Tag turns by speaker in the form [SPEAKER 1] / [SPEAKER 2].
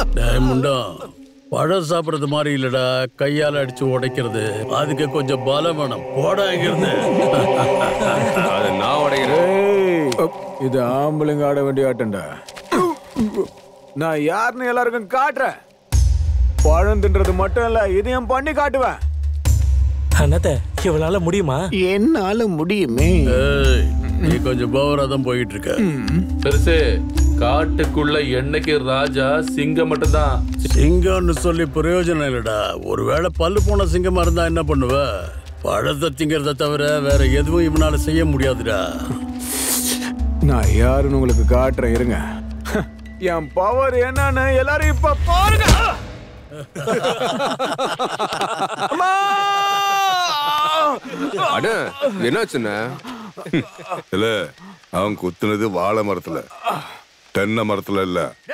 [SPEAKER 1] டேய் முண்டா பழம் சாப்பிடுறது மாதிரி இல்லடா கையால அடிச்சு உடைக்கிறது அதுக்கு கொஞ்சம் பலம் வேணும் போடாங்கிறது
[SPEAKER 2] அதை நான் உடைக்கிறேன்
[SPEAKER 3] ஏய், இது ஆம்பளைங்க ஆட வேண்டிய ஆட்டம்டா நான் யாருன்னு எல்லாருக்கும் காட்டுறேன் பழம் தின்றது மட்டும் இல்ல இதையும் பண்ணி காட்டுவேன்
[SPEAKER 4] அண்ணாத்த இவளால முடியுமா
[SPEAKER 5] என்னால முடியுமே
[SPEAKER 1] ஏய், நீ கொஞ்சம் பவரா தான் போயிட்டு இருக்க
[SPEAKER 6] பெருசு காட்டுக்குள்ள என்னைக்கு ராஜா சிங்கம் மட்டும்தான்
[SPEAKER 1] சிங்கம்னு சொல்லி பிரயோஜனம் இல்லடா ஒருவேளை பல்லு போன சிங்கமா இருந்தா என்ன பண்ணுவ பழத்தை திங்கிறத தவிர வேற எதுவும் இவனால செய்ய முடியாதுடா
[SPEAKER 3] நான் யாருன்னு உங்களுக்கு காட்டுறேன் இருங்க என் பவர் என்னன்னு எல்லாரும் இப்ப பாருங்க அம்மா!
[SPEAKER 2] அட என்னாச்சுண்ணே
[SPEAKER 7] இல்ல அவன் குத்துனது வாழை மரத்துல தென்னை மரத்துல இல்ல